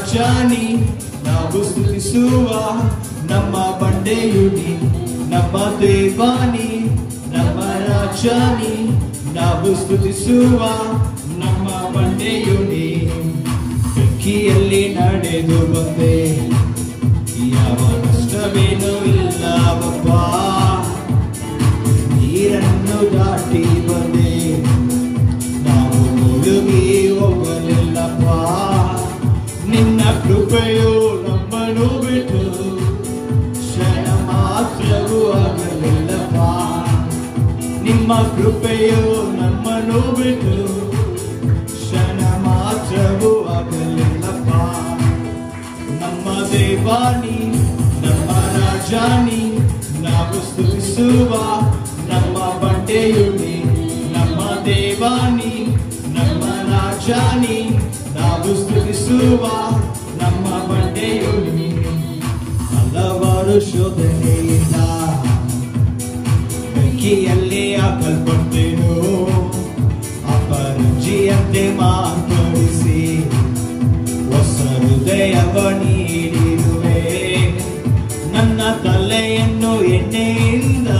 ರಾಜಾನಿ ನಾವು ಸ್ತುತಿಸುವ ನಮ್ಮ ಬಂಡೆಯುಡಿ ನಮ್ಮ ದೇವಾನಿ ನಮ್ಮ ರಾಜಾನಿ ನಾವು ಸ್ತುತಿಸುವ ನಮ್ಮ ಬಂಡೆಯುಡಿ ಬೆಂಕಿಯಲ್ಲಿ ನಡೆದು ಬಂದೆ ಯಾವ ನಷ್ಟವೇನೂ ಇಲ್ಲವಪ್ಪ ನೀರನ್ನು ದಾಟಿ ಬಂದೆ ನಾವು ಮುಳುಗಿ ಹೋಗಲಿಲ್ಲಪ್ಪ ನಿನ್ನ ಕೃಪೆಯು ನಮ್ಮನ್ನು ಬಿಟ್ಟು ಕ್ಷಣ ಮಾತ್ರವೂ ಆಗಲಿಲ್ಲಪ್ಪ ನಿಮ್ಮ ಕೃಪೆಯು ನಮ್ಮನ್ನು ಬಿಟ್ಟು ಕ್ಷಣ ಮಾತ್ರವೂ ಆಗಲಿಲ್ಲಪ್ಪ ನಮ್ಮ ದೇವಾನಿ ನಮ್ಮ ರಾಜಾನಿ ನಾವು ಸ್ತುತಿಸುವ ನಮ್ಮ ಬಂಡೆಯುಡಿ ನಮ್ಮ ದೇವಾನಿ ನಮ್ಮ ರಾಜಾನಿ ನಾವು ಸ್ತುತಿಸುವ ನಮ್ಮ ಬಂಡೆಯುಡಿ ಹಲವಾರು ಶೋಧನೆಯಿಂದ ಬೆಂಕಿಯಲ್ಲಿ ಹಾಕಲ್ಪಟ್ಟೆನು ಅಪರಂಜಿಯಂತೆ ಮಾತೊಡಿಸಿ ಹೊಸ ಹೃದಯವ ನೀಡಿರುವೆ ನನ್ನ ತಲೆಯನ್ನು ಎಣ್ಣೆಯಿಂದ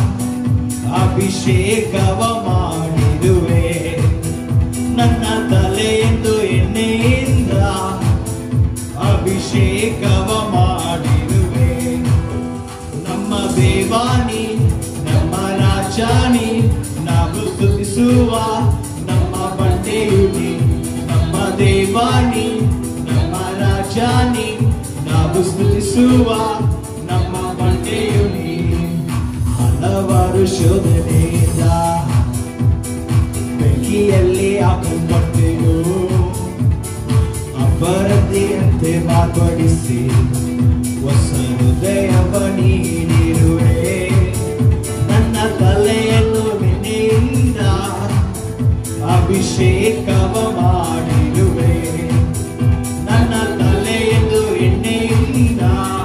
ಅಭಿಷೇಕವ ಮಾಡಿರುವೆ ನನ್ನ ತಲೆಯನ್ನು ಎಣ್ಣೆಯಿಂದ ಅಭಿಷೇಕವ ಮಾಡಿರುವೆ ನಮ್ಮ ದೇವಾನಿ ನಮ್ಮ ರಾಜಾನಿ ನಾವು ಸ್ತುತಿಸುವ ನಮ್ಮ ಬಂಡೆಯುಡಿ ನಮ್ಮ ದೇವಾನಿ ನಮ್ಮ ರಾಜಾನಿ ನಾವು ಸ್ತುತಿಸುವ ನಮ್ಮ ಬಂಡೆಯುಡಿ ಹಲವಾರು ಶೋಧನೆಯಿಂದ ಬೆಂಕಿಯಲ್ಲಿ ಹಾಕಲ್ಪಟ್ಟೆನು ಅಪರದಿಯಂತೆ ಮಾರ್ಪಡಿಸಿ ಹೊಸ ಹೃದಯವ ನೀಡಿರುವೆ ನನ್ನ ತಲೆಯನ್ನು ನಿನ್ನೆಯಿಂದ ಅಭಿಷೇಕವ ಮಾಡಿರುವೆ ನನ್ನ ತಲೆಯನ್ನು ಎಣ್ಣೆಯಿಂದ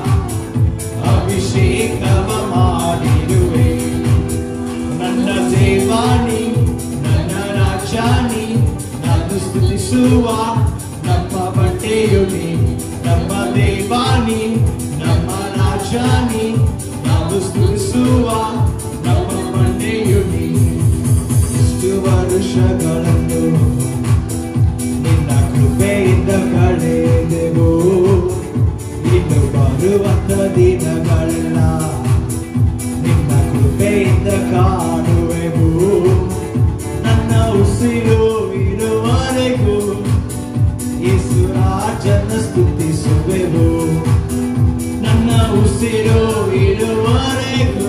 ಅಭಿಷೇಕವ ಮಾಡಿರುವೆ ನನ್ನ ದೇವಾನಿ ನನ್ನ ರಾಜಾನಿ ನಾನು ಸ್ತುತಿಸುವ ನಮ್ಮ ಬಟ್ಟೆಯುಡಿ ನಮ್ಮ ದೇವಾನಿ ನಮ್ಮ ರಾಜಾನಿ ನಾವು ಸ್ತುತಿಸುವ ನಮ್ಮ ಬಂಡೆಯುಡಿ ಇಷ್ಟು ವರುಷಗಳನ್ನು ನಿನ್ನ ಕೃಪೆಯಿಂದ ಕಳೆದೆವು ಇನ್ನು ಬರುವಂತ ದಿನಗಳನ್ನ ನಿನ್ನ ಕೃಪೆಯಿಂದ ಕಾಣುವೆವು ನನ್ನ ಉಸಿರು ಇರುವವರೆಗೂ ಯೇಸುರಾಜನ ಸ್ತುತಿಸುವೆವು ನನ್ನ ಉಸಿರು ಇರುವವರೆಗೂ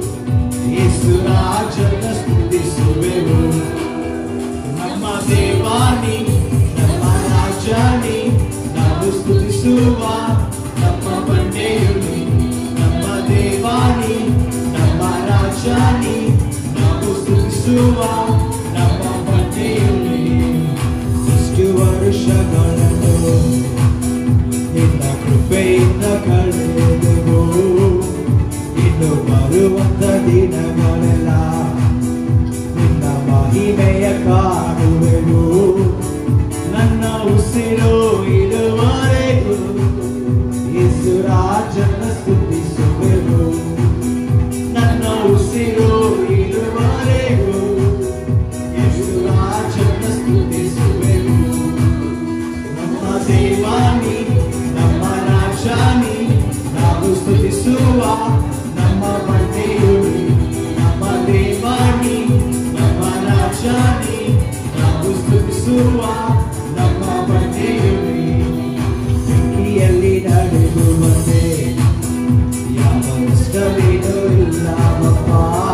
ಯೇಸುರಾಜನ ಸ್ತುತಿಸುವೆವು ನಮ್ಮ ದೇವಾನಿ ನಮ್ಮ ರಾಜಾನಿ ನಾವು ಸ್ತುತಿಸುವ ನಮ್ಮ ಬಂಡೆಯುಡಿ ನಮ್ಮ ದೇವಾನಿ ನಮ್ಮ ರಾಜಾನಿ ನಾವು ಸ್ತುತಿಸುವ ನಮ್ಮ ಬಂಡೆಯುಡಿ ಇಷ್ಟು ವರುಷಗಳನ್ನು ನಿನ್ನ ಕೃಪೆಯಿಂದ ಕಳೆದೆವು ಇನ್ನು ಬರುವಂತ ದಿನಗಳೆಲ್ಲ ನಿನ್ನ ಮಹಿಮೆಯ ಕಾಣುವೆನು ನನ್ನ ಉಸಿರು ಇರುವರೆಗೂ ಯೇಸುರಾಜನ ಸ್ತುತಿಸುವೆನು ನನ್ನ ಉಸಿರು ಇರುವರೆಗೂ ಯೇಸುರಾಜನ ಸ್ತುತಿಸುವೆನು ನಮ್ಮ ದೇವಾನಿ ನಮ್ಮ ರಾಜಾನಿ ನಾವು ಸ್ತುತಿಸುವ ನಮ್ಮ ಬಂಡೆಯುಡಿ ನಮ್ಮ ದೇವಾನಿ ನಮ್ಮ ರಾಜಾನಿ ನಾವು ಸ್ತುತಿಸುವ ನಮ್ಮ ಬಂಡೆಯುಡಿ ಬೆಂಕಿಯಲ್ಲಿ ನಡೆದು ಬಂದೆ ಯಾವ ಕಷ್ಟವೇನೂ ಇಲ್ಲವಪ್ಪ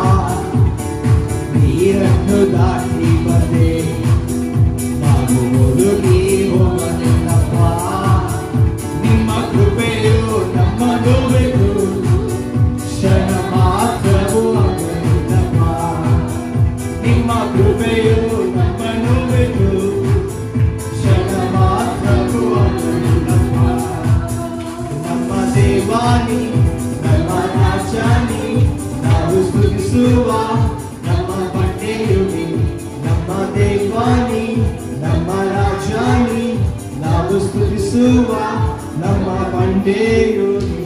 ನೀರನ್ನು ದಾಟಿ ಬಂದೆ ನಾವು ಮುಳುಗಿ ಹೋಗಲಿಲ್ಲಪ್ಪ ನಿಮ್ಮ ಕೃಪೆಯು ನಮ್ಮನ್ನು ಬಿಟ್ಟು ಕ್ಷಣ ಮಾತ್ರವೂ ಆಗಲಿಲ್ಲಪ್ಪ ನಿಮ್ಮ ಕೃಪೆಯು ನಮ್ಮನ್ನು ಬಿಟ್ಟು ಕ್ಷಣ ಮಾತ್ರವೂ ಆಗಲಿಲ್ಲಪ್ಪ ನಮ್ಮ ದೇವಾನಿ ನಮ್ಮ ರಾಜಾನಿ ನಾವು ಸ್ತುತಿಸುವ ನಮ್ಮ ಬಂಡೆಯುಡಿ ನಮ್ಮ ದೇವಾನಿ ನಮ್ಮ ರಾಜಾನಿ ನಾವು ಸ್ತುತಿಸುವ ಮೆಚ್ಚಿಸುವ ನಮ್ಮ ಬಂಡೆಯು